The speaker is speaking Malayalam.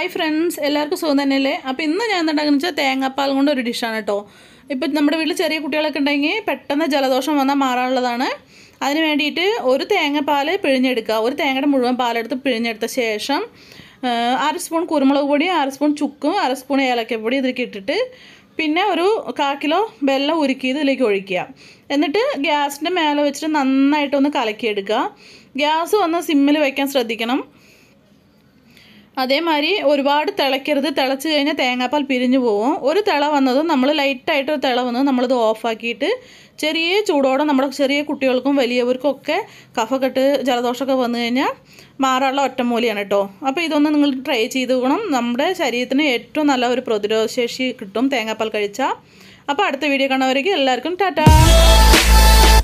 ഹായ് ഫ്രണ്ട്സ് എല്ലാവർക്കും സുഖം തന്നെയല്ലേ അപ്പോൾ ഇന്ന് ഞാൻ എന്തുണ്ടാക്കുന്നത് വെച്ചാൽ തേങ്ങാപ്പാൽ കൊണ്ട് ഒരു ഡിഷാണ് കേട്ടോ ഇപ്പം നമ്മുടെ വീട്ടിൽ ചെറിയ കുട്ടികളൊക്കെ ഉണ്ടെങ്കിൽ പെട്ടെന്ന് ജലദോഷം വന്നാൽ മാറാനുള്ളതാണ് അതിന് വേണ്ടിയിട്ട് ഒരു തേങ്ങാപ്പാൽ പിഴിഞ്ഞെടുക്കുക ഒരു തേങ്ങയുടെ മുഴുവൻ പാലെടുത്ത് പിഴിഞ്ഞെടുത്ത ശേഷം ആ, അര സ്പൂൺ കുരുമുളക് പൊടി അര സ്പൂൺ ചുക്കും അര സ്പൂൺ ഏലക്കപ്പൊടി ഇതിലേക്ക് ഇട്ടിട്ട് പിന്നെ ഒരു കാ കിലോ വെള്ളം ഉരുക്കിയത് ഇതിലേക്ക് ഒഴിക്കുക എന്നിട്ട് ഗ്യാസിൻ്റെ മേലെ വെച്ചിട്ട് നന്നായിട്ടൊന്ന് കലക്കിയെടുക്കുക ഗ്യാസ് വന്ന് സിമ്മിൽ വയ്ക്കാൻ ശ്രദ്ധിക്കണം അതേമാതിരി ഒരുപാട് തിളയ്ക്കരുത് തിളച്ച് കഴിഞ്ഞാൽ തേങ്ങാപ്പാൽ പിരിഞ്ഞു പോകും ഒരു തിള വന്നതും നമ്മൾ ലൈറ്റായിട്ട് ഒരു തിള വന്നത് നമ്മളിത് ഓഫാക്കിയിട്ട് ചെറിയ ചൂടോടെ നമ്മുടെ ചെറിയ കുട്ടികൾക്കും വലിയവർക്കും ഒക്കെ കഫക്കെട്ട് ജലദോഷമൊക്കെ വന്നു കഴിഞ്ഞാൽ മാറാനുള്ള ഒറ്റമൂലിയാണ് കേട്ടോ അപ്പോൾ ഇതൊന്ന് നിങ്ങൾ ട്രൈ ചെയ്ത് നോക്കണം നമ്മുടെ ശരീരത്തിന് ഏറ്റവും നല്ല ഒരു പ്രതിരോധശേഷി കിട്ടും തേങ്ങാപ്പാൽ കഴിച്ചാൽ അപ്പോൾ അടുത്ത വീഡിയോ കാണുന്നവരേക്ക് എല്ലാവർക്കും ടാറ്റാ